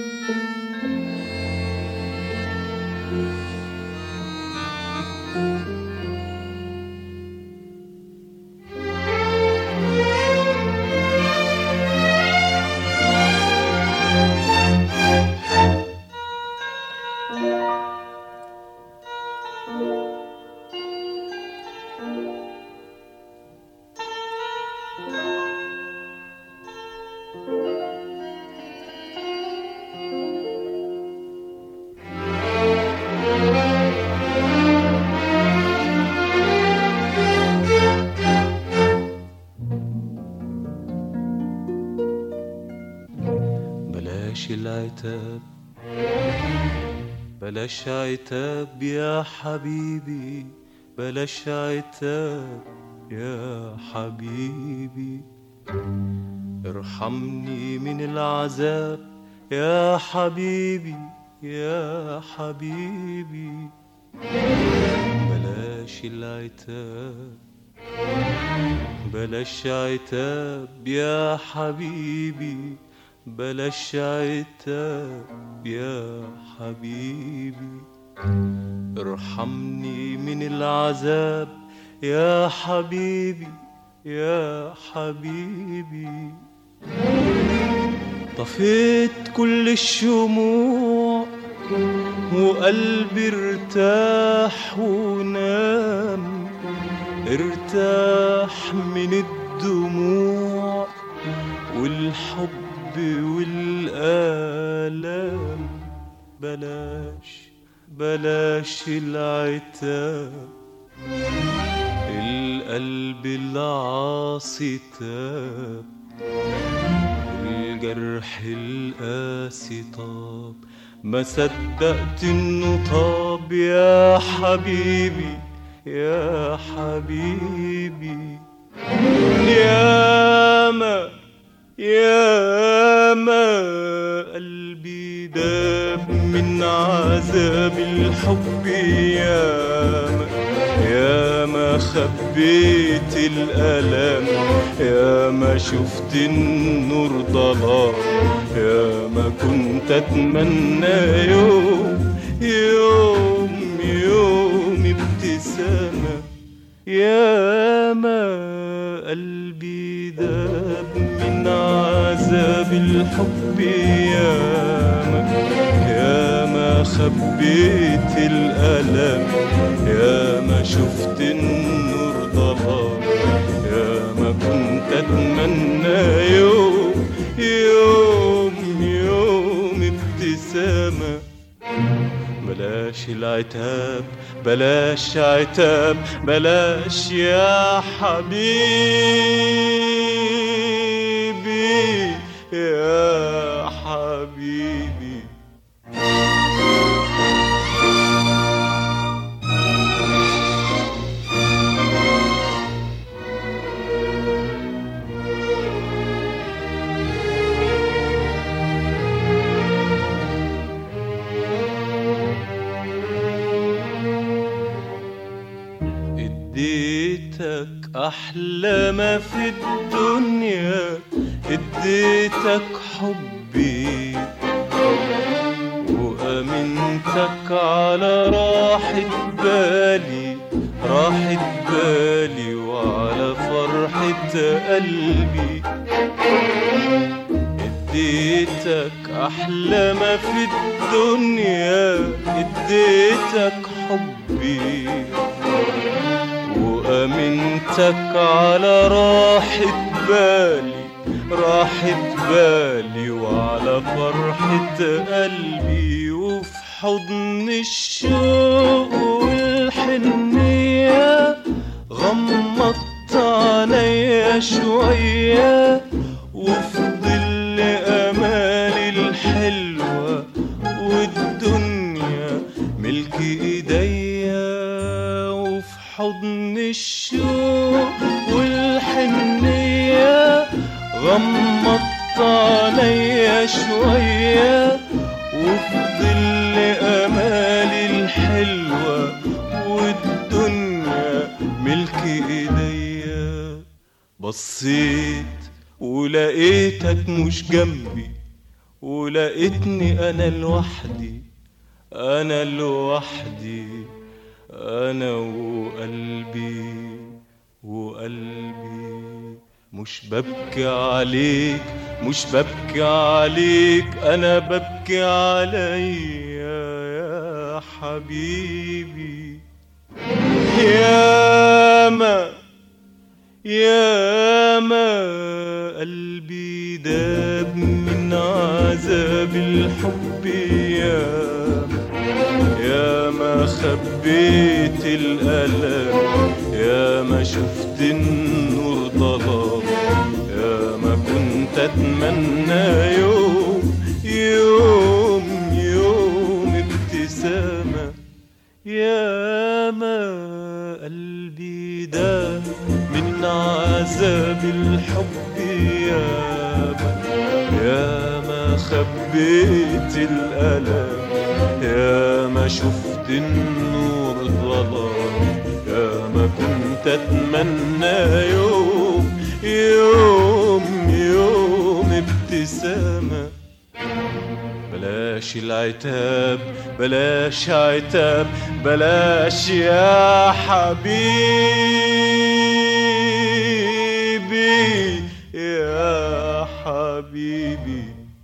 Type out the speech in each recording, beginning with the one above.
بلاش العتاب بلاش عتاب يا حبيبي بلاش عتاب يا حبيبي ارحمني من العذاب يا حبيبي يا حبيبي بلاش العتاب بلاش عتاب يا حبيبي بلاش عتاب يا حبيبي ارحمني من العذاب يا حبيبي يا حبيبي طفيت كل الشموع وقلبي ارتاح ونام ارتاح من الدموع والحب والآلام بلاش بلاش العتاب القلب العاصي تاب الجرح القاسي طاب ما صدقت انه طاب يا حبيبي يا حبيبي يا ما يا ما قلبي داب من عذاب الحب يا ما يا ما خبيت الألم يا ما شفت النور ضلام يا ما كنت أتمنى يوم يوم يوم ابتسامة يا ما قلبي داب من عذاب الحب يا ما يا ما خبيت الألم يا ما شفت النور ضلام يا ما كنت أتمنى يوم يوم يوم ابتسامة بلاش العتاب بلاش عتاب بلاش يا حبيبي يا حبيبي اديتك احلى ما في الدنيا اديتك حبي وامنتك على راحة بالي راحة بالي وعلى فرحة قلبي اديتك احلى ما في الدنيا اديتك حبي وامنتك على راحة بالي راحة بالي وعلى فرحة قلبي وفي حضن الشوق والحنية غمضت عليا شوية وفي ظل أمالي الحلوة والدنيا ملك إيديا وفي حضن الشوق والحنية غمضت عليا شوية وفي ظل أمالي الحلوة والدنيا ملك إيديا بصيت ولقيتك مش جنبي ولقيتني انا لوحدي انا لوحدي انا وقلبي وقلبي مش ببكي عليك مش ببكي عليك انا ببكي عليا يا حبيبي يا ما يا ما قلبي داب من عذاب الحب يا يا ما خبيت الألم يا ما شفت النور ضلام يا ما كنت أتمنى يوم يوم يوم ابتسامة يا ما قلبي ده من عذاب الحب يا ما يا ما خبيت الألم يا ما شفت النور ظلام يا ما كنت أتمنى يوم يوم يوم ابتسامة بلاش العتاب بلاش عتاب بلاش يا حبيبي يا حبيبي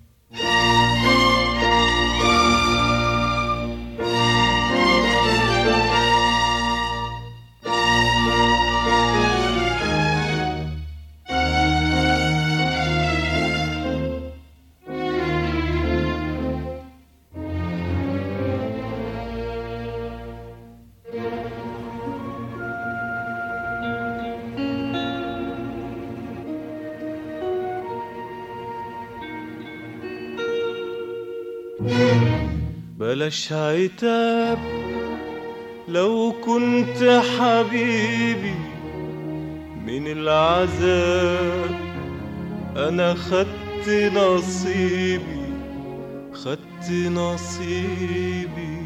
بلاش عتاب لو كنت حبيبي من العذاب انا خدت نصيبي خدت نصيبي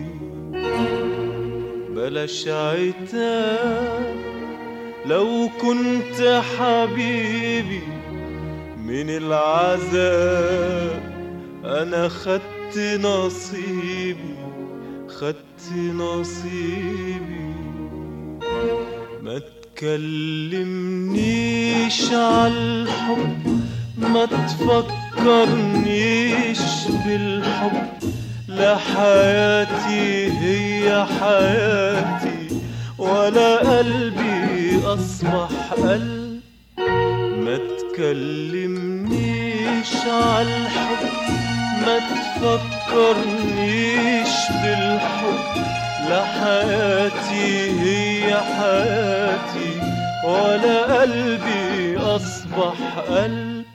بلاش عتاب لو كنت حبيبي من العذاب انا خدت نصيبي خدت نصيبي ما تكلمنيش عالحب ما تفكرنيش بالحب لا حياتي هي حياتي ولا قلبي أصبح قلب ما تكلمنيش عالحب ما تفكرنيش بالحب لا حياتي هي حياتي ولا قلبي أصبح قلب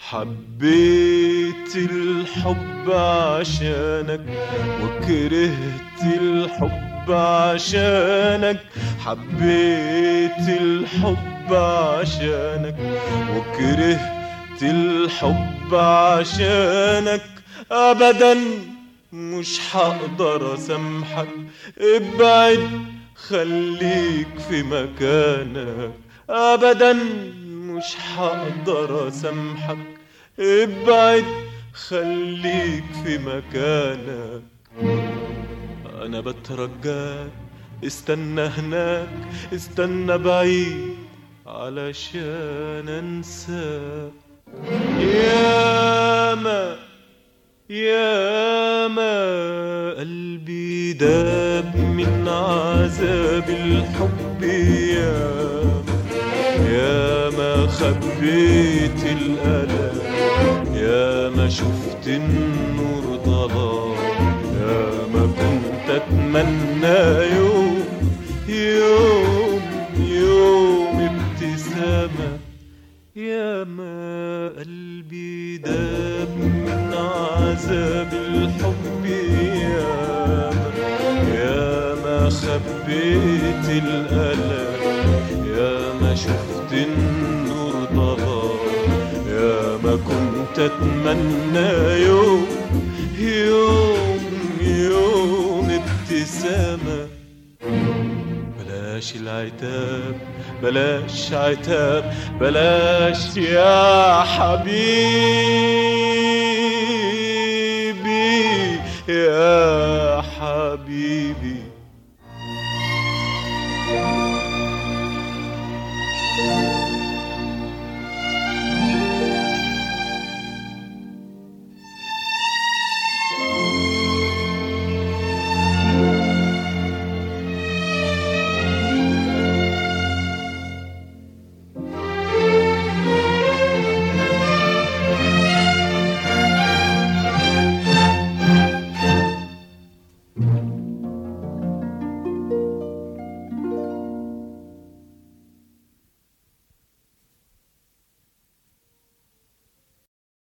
حبيت الحب عشانك وكرهت الحب عشانك حبيت الحب عشانك وكرهت الحب عشانك ابدا مش هقدر اسامحك ابعد خليك في مكانك ابدا مش هقدر اسامحك ابعد خليك في مكانك انا بترجاك استنى هناك استنى بعيد علشان انساك ياما ياما قلبي داب من عذاب الحب ياما ياما خبيت الألم ياما شفت النور ضلام ياما كنت أتمنى يوم يوم يوم ابتسامة ياما قلبي داب من عذاب الحب ياما ياما خبيت الألم ياما شفت النور ضلام ياما كنت أتمنى يوم يوم يوم ابتسامة بلاش العتاب بلاش عتاب بلاش يا حبيبي يا حبيبي thank you